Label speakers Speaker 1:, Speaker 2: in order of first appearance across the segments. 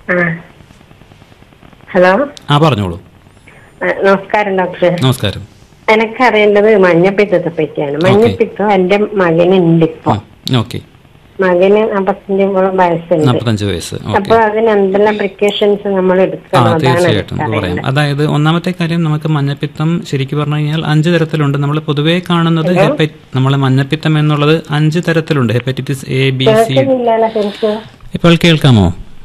Speaker 1: ആ ഹലോ
Speaker 2: ആ പറഞ്ഞോളൂ
Speaker 1: ആ, നമസ്കാരം ഡോക്ടർ
Speaker 2: നമസ്കാരം
Speaker 1: എനിക്കറിയേണ്ടത് മഞ്ഞപ്പിത്തത്തെ പറ്റിയാണ് മഞ്ഞപ്പിത്തം എന്റെ മകനുണ്ട് ഇപ്പൊ
Speaker 2: ഓക്കെ
Speaker 1: മകന് നാപ്പത്തഞ്ചോളം വയസ്സുണ്ട്
Speaker 2: നാൽപ്പത്തഞ്ച് വയസ്സ്
Speaker 1: അപ്പൊ
Speaker 2: ഓക്കെ
Speaker 1: അതിന് എന്തെല്ലാം പ്രിക്കോഷൻസ് നമ്മൾ
Speaker 2: ആ
Speaker 1: എടുക്കണം അതാണ്
Speaker 2: തീർച്ചയായിട്ടും നമുക്ക് പറയാം
Speaker 1: എനിക്കറിയേണ്ടത്
Speaker 2: അതായത് ഒന്നാമത്തെ കാര്യം നമുക്ക് മഞ്ഞപ്പിത്തം ശരിക്കും പറഞ്ഞു കഴിഞ്ഞാൽ അഞ്ച് തരത്തിലുണ്ട് നമ്മൾ പൊതുവേ കാണുന്നത് ഹെപ്പ നമ്മൾ മഞ്ഞപ്പിത്തം എന്നുള്ളത് അഞ്ച് തരത്തിലുണ്ട് ഹെപ്പറ്റൈറ്റിസ് എ ബി സി
Speaker 1: കേൾക്കുന്നില്ലല്ലോ ശരിക്കും
Speaker 2: ഇപ്പോൾ കേൾക്കാമോ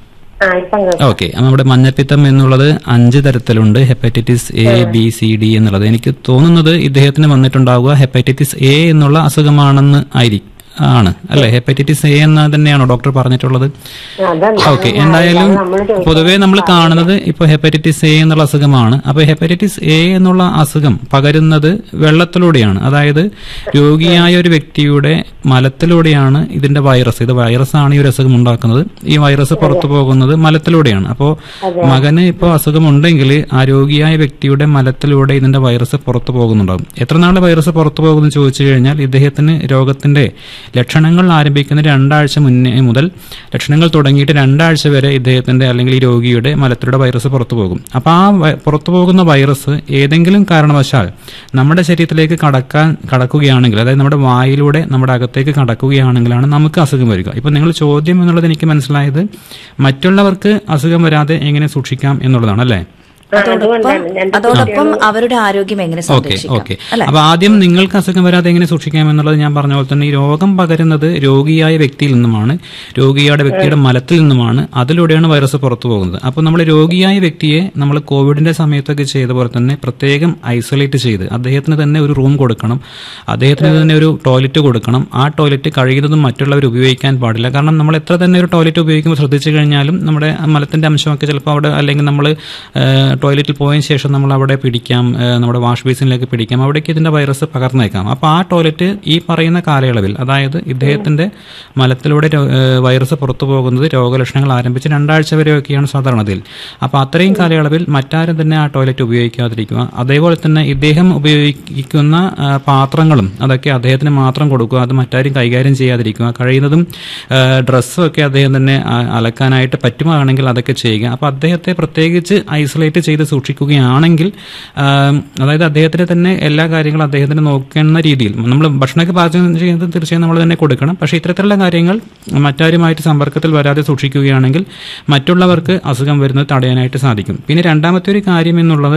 Speaker 1: ആ ഇപ്പം കേൾക്കാം
Speaker 2: ഓക്കെ നമ്മുടെ മഞ്ഞപ്പിത്തം എന്നുള്ളത് അഞ്ച് തരത്തിലുണ്ട് hepatitis A B C D എന്നുള്ളത് എനിക്ക് തോന്നുന്നത് ഇദ്ദേഹത്തിന് വന്നിട്ടുണ്ടാവുക ഹെപ്പറ്റൈറ്റിസ് എ എന്നുള്ള അസുഖമാണെന്ന് ആയിരിക്കും ആണ് അല്ലെ ഹെപ്പറ്റൈറ്റിസ് എ എന്ന് തന്നെയാണോ ഡോക്ടർ പറഞ്ഞിട്ടുള്ളത്
Speaker 1: അതല്ല
Speaker 2: ഓക്കെ എന്തായാലും
Speaker 1: നമ്മൾ
Speaker 2: പൊതുവേ നമ്മൾ കാണുന്നത് ഇപ്പോൾ ഹെപ്പറ്റൈറ്റിസ് എ എന്നുള്ള അസുഖമാണ് അപ്പോൾ ഹെപ്പറ്റൈറ്റിസ് എ എന്നുള്ള അസുഖം പകരുന്നത് വെള്ളത്തിലൂടെയാണ് അതായത് രോഗിയായ ഒരു വ്യക്തിയുടെ മലത്തിലൂടെയാണ് ഇതിന്റെ വൈറസ് ഇത് വൈറസ് ആണ് ഈ ഒരു അസുഖം ഉണ്ടാക്കുന്നത് ഈ വൈറസ് പുറത്തു പോകുന്നത് മലത്തിലൂടെയാണ് അപ്പോൾ മകന് ഇപ്പോൾ അസുഖമുണ്ടെങ്കിൽ ആ രോഗിയായ വ്യക്തിയുടെ മലത്തിലൂടെ ഇതിന്റെ വൈറസ് പുറത്തു പോകുന്നുണ്ടാകും എത്ര നാൾ വൈറസ് പുറത്തു പോകുമെന്ന് ചോദിച്ചു കഴിഞ്ഞാൽ ഇദ്ദേഹത്തിന് രോഗത്തിന്റെ ലക്ഷണങ്ങൾ ആരംഭിക്കുന്ന രണ്ടാഴ്ച മുന്നേ മുതൽ ലക്ഷണങ്ങൾ തുടങ്ങിയിട്ട് രണ്ടാഴ്ച വരെ ഇദ്ദേഹത്തിന്റെ അല്ലെങ്കിൽ ഈ രോഗിയുടെ മലത്തിലൂടെ വൈറസ് പുറത്തു പോകും അപ്പോൾ ആ വൈ- പുറത്തു പോകുന്ന വൈറസ് ഏതെങ്കിലും കാരണവശാൽ നമ്മുടെ ശരീരത്തിലേക്ക് കടക്കാൻ കടക്കുകയാണെങ്കിൽ അതായത് നമ്മുടെ വായിലൂടെ നമ്മുടെ അകത്തേക്ക് കടക്കുകയാണെങ്കിലാണ് നമുക്ക് അസുഖം വരിക ഇപ്പൊ നിങ്ങൾ ചോദ്യം എന്നുള്ളത് എനിക്ക് മനസ്സിലായത് മറ്റുള്ളവർക്ക് അസുഖം വരാതെ എങ്ങനെ സൂക്ഷിക്കാം എന്നുള്ളതാണ് അല്ലേ
Speaker 3: അതോടൊപ്പം അതോടൊപ്പം അവരുടെ ആരോഗ്യം എങ്ങനെ
Speaker 2: ഓക്കെ ഓക്കെ
Speaker 3: സംരക്ഷിക്കാം അല്ലെ
Speaker 2: അപ്പൊ ആദ്യം നിങ്ങൾക്ക് അസുഖം വരാതെ എങ്ങനെ സൂക്ഷിക്കാം എന്നുള്ളത് ഞാൻ പറഞ്ഞ പോലെ തന്നെ ഈ രോഗം പകരുന്നത് രോഗിയായ വ്യക്തിയിൽ നിന്നുമാണ് രോഗിയുടെ വ്യക്തിയുടെ മലത്തിൽ നിന്നുമാണ് അതിലൂടെയാണ് വൈറസ് പുറത്തു പോകുന്നത് അപ്പോൾ നമ്മൾ രോഗിയായ വ്യക്തിയെ നമ്മൾ കോവിഡിന്റെ സമയത്തൊക്കെ ചെയ്ത പോലെ തന്നെ പ്രത്യേകം ഐസൊലേറ്റ് ചെയ്ത് അദ്ദേഹത്തിന് തന്നെ ഒരു റൂം കൊടുക്കണം അദ്ദേഹത്തിന് തന്നെ ഒരു ടോയ്ലറ്റ് കൊടുക്കണം ആ ടോയ്ലറ്റ് കഴിയുന്നതും മറ്റുള്ളവർ ഉപയോഗിക്കാൻ പാടില്ല കാരണം നമ്മൾ എത്ര തന്നെ ഒരു ടോയ്ലറ്റ് ഉപയോഗിക്കുമ്പോൾ ശ്രദ്ധിച്ചു കഴിഞ്ഞാലും നമ്മുടെ മലത്തിന്റെ അംശമൊക്കെ ചിലപ്പോൾ അവിടെ അല്ലെങ്കിൽ നമ്മൾ ടോയ്ലറ്റിൽ പോയതിന് ശേഷം നമ്മൾ അവിടെ പിടിക്കാം ആ, നമ്മുടെ വാഷ് ബേസിനിലേക്ക് പിടിക്കാം അവിടേക്ക് ഇതിന്റെ വൈറസ് പകർന്നേക്കാം അപ്പോൾ ആ ടോയ്ലറ്റ് ഈ പറയുന്ന കാലയളവിൽ അതായത് ഇദ്ദേഹത്തിന്റെ മലത്തിലൂടെ രോ- ആ, വൈറസ് പുറത്തു പോകുന്നത് രോഗലക്ഷണങ്ങൾ ആരംഭിച്ച് രണ്ടാഴ്ച വരെയൊക്കെയാണ് സാധാരണത്തിൽ അപ്പോൾ അത്രയും കാലയളവിൽ മറ്റാരും തന്നെ ആ ടോയ്ലറ്റ് ഉപയോഗിക്കാതിരിക്കുക അതേപോലെ തന്നെ ഇദ്ദേഹം ഉപയോഗിക്കുന്ന ആ, പാത്രങ്ങളും അതൊക്കെ അദ്ദേഹത്തിന് മാത്രം കൊടുക്കുക അത് മറ്റാരും കൈകാര്യം ചെയ്യാതിരിക്കുക കഴിയുന്നതും ഡ്രസ്സും ഒക്കെ അദ്ദേഹം തന്നെ ആ, അലക്കാനായിട്ട് പറ്റുകയാണെങ്കിൽ അതൊക്കെ ചെയ്യുക അപ്പോൾ അദ്ദേഹത്തെ പ്രത്യേകിച്ച് ഐസൊലേറ്റ് ചെയ്ത് സൂക്ഷിക്കുകയാണെങ്കിൽ ആ, അതായത് അദ്ദേഹത്തിന് തന്നെ എല്ലാ കാര്യങ്ങളും അദ്ദേഹത്തിന് നോക്കുന്ന രീതിയിൽ നമ്മൾ ഭക്ഷണമൊക്കെ പാചകം ചെയ്യുന്നത് തീർച്ചയായും നമ്മൾ തന്നെ കൊടുക്കണം പക്ഷേ ഇത്തരത്തിലുള്ള കാര്യങ്ങൾ മറ്റാരുമായിട്ട് സമ്പർക്കത്തിൽ വരാതെ സൂക്ഷിക്കുകയാണെങ്കിൽ മറ്റുള്ളവർക്ക് അസുഖം വരുന്നത് തടയാനായിട്ട് സാധിക്കും പിന്നെ രണ്ടാമത്തെ ഒരു കാര്യം എന്നുള്ളത്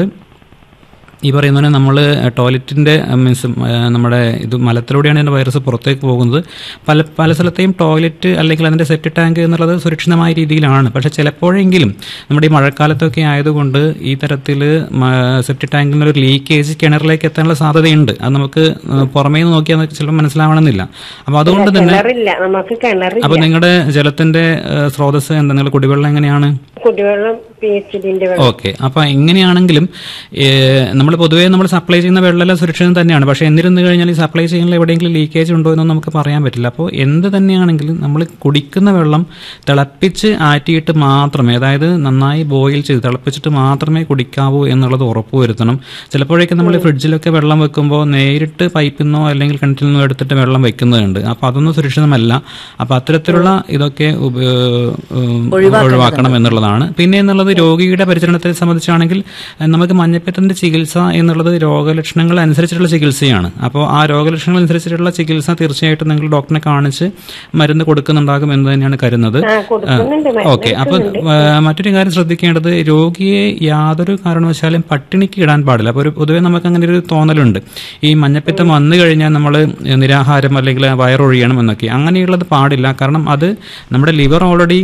Speaker 2: ഈ പറയുന്ന പോലെ നമ്മൾ ടോയ്ലറ്റിൻ്റെ മീൻസ് നമ്മുടെ ഇത് മലത്തിലൂടെയാണ് ഇതിൻ്റെ വൈറസ് പുറത്തേക്ക് പോകുന്നത് പല പല സ്ഥലത്തെയും ടോയ്ലറ്റ് അല്ലെങ്കിൽ അതിൻ്റെ സെപ്റ്റ് ടാങ്ക് എന്നുള്ളത് സുരക്ഷിതമായ രീതിയിലാണ് പക്ഷേ ചിലപ്പോഴെങ്കിലും നമ്മുടെ ഈ മഴക്കാലത്തൊക്കെ ആയതുകൊണ്ട് ഈ തരത്തിൽ സെപ്റ്റ് ടാങ്കിൽ ഒരു ലീക്കേജ് കിണറിലേക്ക് എത്താനുള്ള സാധ്യതയുണ്ട് അത് നമുക്ക് പുറമേ നിന്ന് നോക്കിയാൽ ചിലപ്പോൾ മനസ്സിലാവണമെന്നില്ല അപ്പോൾ അതുകൊണ്ട് തന്നെ
Speaker 1: കിണറില്ല നമുക്ക് കിണറില്ല
Speaker 2: അപ്പോൾ നിങ്ങളുടെ ജലത്തിൻ്റെ ഏഹ്, സ്രോതസ്സ് എന്താ നിങ്ങളുടെ കുടിവെള്ളം എങ്ങനെയാണ്
Speaker 1: കുടിവെള്ളം പി എച്ച് ഡിന്റെ വെള്ളം
Speaker 2: ഓക്കെ അപ്പൊ എങ്ങനെയാണെങ്കിലും നമ്മൾ പൊതുവേ നമ്മൾ സപ്ലൈ ചെയ്യുന്ന വെള്ളമെല്ലാം സുരക്ഷിതം തന്നെയാണ് പക്ഷെ എന്നിരുന്നു കഴിഞ്ഞാൽ ഈ സപ്ലൈ ചെയ്യുന്ന എവിടെയെങ്കിലും ലീക്കേജ് ഉണ്ടോ എന്നൊന്നും നമുക്ക് പറയാൻ പറ്റില്ല അപ്പോൾ എന്ത് തന്നെയാണെങ്കിലും നമ്മൾ കുടിക്കുന്ന വെള്ളം തിളപ്പിച്ച് ആറ്റിയിട്ട് മാത്രമേ അതായത് നന്നായി ബോയിൽ ചെയ്ത് തിളപ്പിച്ചിട്ട് മാത്രമേ കുടിക്കാവൂ എന്നുള്ളത് ഉറപ്പുവരുത്തണം ചിലപ്പോഴേക്കും നമ്മൾ ഫ്രിഡ്ജിലൊക്കെ വെള്ളം വെക്കുമ്പോൾ നേരിട്ട് പൈപ്പിൽ നിന്നോ അല്ലെങ്കിൽ കിണറ്റിൽ നിന്നോ എടുത്തിട്ട് വെള്ളം വെക്കുന്നുണ്ട് അപ്പോൾ അതൊന്നും സുരക്ഷിതമല്ല അപ്പോൾ അത്തരത്തിലുള്ള ഇതൊക്കെ ഉപ- ഉം, ഒഴിവാക്കണം എന്നുള്ളതാണ് പിന്നെ എന്നുള്ളത് രോഗിയുടെ പരിചരണത്തെ സംബന്ധിച്ചാണെങ്കിൽ ഏഹ്, നമുക്ക് മഞ്ഞപ്പിത്തത്തിന്റെ ചികിത്സ എന്നുള്ളത് രോഗലക്ഷണങ്ങൾ അനുസരിച്ചിട്ടുള്ള ചികിത്സയാണ് അപ്പോൾ ആ രോഗലക്ഷണങ്ങൾ അനുസരിച്ചിട്ടുള്ള ചികിത്സ തീർച്ചയായിട്ടും നിങ്ങൾ ഡോക്ടറെ കാണിച്ച് മരുന്ന് കൊടുക്കുന്നുണ്ടാകും എന്ന് തന്നെയാണ് കരുതുന്നത്
Speaker 1: ആ കൊടുക്കുന്നുണ്ട് മരുന്ന്
Speaker 2: ഓക്കെ അപ്പൊ ഏഹ്, മറ്റൊരു കാര്യം ശ്രദ്ധിക്കേണ്ടത് രോഗിയെ യാതൊരു കാരണവശാലും പട്ടിണിക്ക് ഇടാൻ പാടില്ല അപ്പോൾ ഒരു പൊതുവേ നമുക്ക് അങ്ങനെ ഒരു തോന്നലുണ്ട് ഈ മഞ്ഞപ്പിത്തം വന്നു കഴിഞ്ഞാൽ നമ്മൾ നിരാഹാരം അല്ലെങ്കിൽ വയറൊഴിയണം എന്നൊക്കെ അങ്ങനെയുള്ളത് പാടില്ല കാരണം അത് നമ്മുടെ ലിവർ ഓൾറെഡി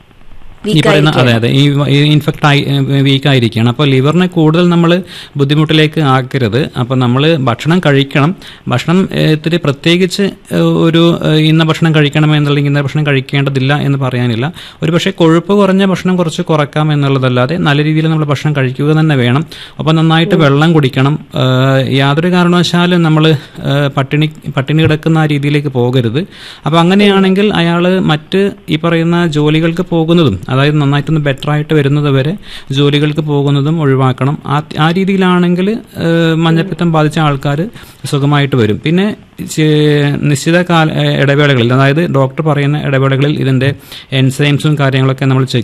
Speaker 2: ഈ പറയുന്ന അതെ അതെ ഈ ഇൻഫെക്ട് ആയി വീക്ക് ആയിരിക്കുകയാണ് അപ്പോൾ ലിവറിനെ കൂടുതൽ നമ്മൾ ബുദ്ധിമുട്ടിലേക്ക് ആക്കരുത് അപ്പോൾ നമ്മൾ ഭക്ഷണം കഴിക്കണം ഭക്ഷണം ഏഹ്, ഇത്തിരി പ്രത്യേകിച്ച് ഏഹ്, ഒരു ഏഹ്, ഇന്ന ഭക്ഷണം കഴിക്കണം എന്നുണ്ടെങ്കിൽ ഇന്ന ഭക്ഷണം കഴിക്കേണ്ടതില്ല എന്ന് പറയാനില്ല ഒരു പക്ഷേ കൊഴുപ്പ് കുറഞ്ഞ ഭക്ഷണം കുറച്ച് കുറക്കാം എന്നുള്ളതല്ലാതെ നല്ല രീതിയിൽ നമ്മൾ ഭക്ഷണം കഴിക്കുക തന്നെ വേണം അപ്പോൾ നന്നായിട്ട് വെള്ളം കുടിക്കണം ഏഹ്, യാതൊരു കാരണവശാലും നമ്മൾ പട്ടിണി പട്ടിണി കിടക്കുന്ന ആ രീതിയിലേക്ക് പോകരുത് അപ്പോൾ അങ്ങനെയാണെങ്കിൽ അയാൾ മറ്റ് ഈ പറയുന്ന ജോലികൾക്ക് പോകുന്നതും അതായത് നന്നായിട്ടൊന്ന് ബെറ്റർ ആയിട്ട് വരുന്നത് വരെ ജോലികൾക്ക് പോകുന്നതും ഒഴിവാക്കണം ആ ആ രീതിയിലാണെങ്കിൽ ഏഹ്, മഞ്ഞപ്പിത്തം ബാധിച്ച ആൾക്കാർ സുഖമായിട്ട് വരും പിന്നെ ചെ- നിശ്ചിത കാല ഏഹ്, ഇടവേളകളിൽ അതായത് ഡോക്ടർ പറയുന്ന ഇടവേളകളിൽ ഇതിന്റെ എൻസൈംസും കാര്യങ്ങളൊക്കെ നമ്മൾ ചെക്ക്